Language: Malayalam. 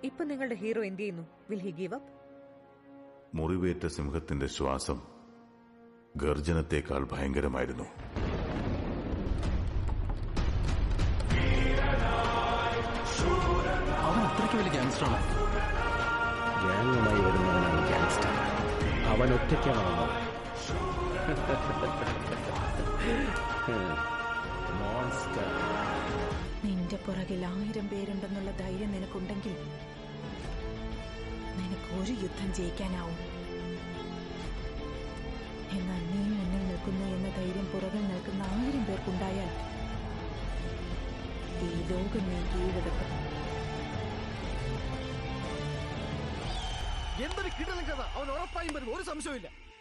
ഇപ്പൊ നിങ്ങളുടെ ഹീറോ എന്ത് ചെയ്യുന്നു വിൽ ഹി ഗീവ് അപ്പ് മുറിവേറ്റ സിംഹത്തിന്റെ ശ്വാസം ഗർജനത്തേക്കാൾ ഭയങ്കരമായിരുന്നു അവൻ അത്രയ്ക്ക് വലിയ ഗാങ്സ്റ്ററാണ് ഗ്യാങ്ങുമായി വരുന്നവനാണ് ഗാങ്സ്റ്റർ അവൻ ഒറ്റയ്ക്കാണ് വന്നത് മോൺസ്റ്റർ നിന്റെ പുറകിൽ ആയിരം പേരുണ്ടെന്നുള്ള ധൈര്യം നിനക്കുണ്ടെങ്കിൽ നിനക്ക് ഒരു യുദ്ധം ജയിക്കാനാവും എന്നാൽ നീ മുന്നിൽ നിൽക്കുന്നു എന്ന ധൈര്യം പുറകിൽ നിൽക്കുന്ന ആയിരം പേർക്കുണ്ടായാൽ ഈ ലോകം നീ കീഴടക്കും എന്തൊരു കിടലൻ കഥ അവൻ ഉറപ്പായും വരും ഒരു സംശയമില്ല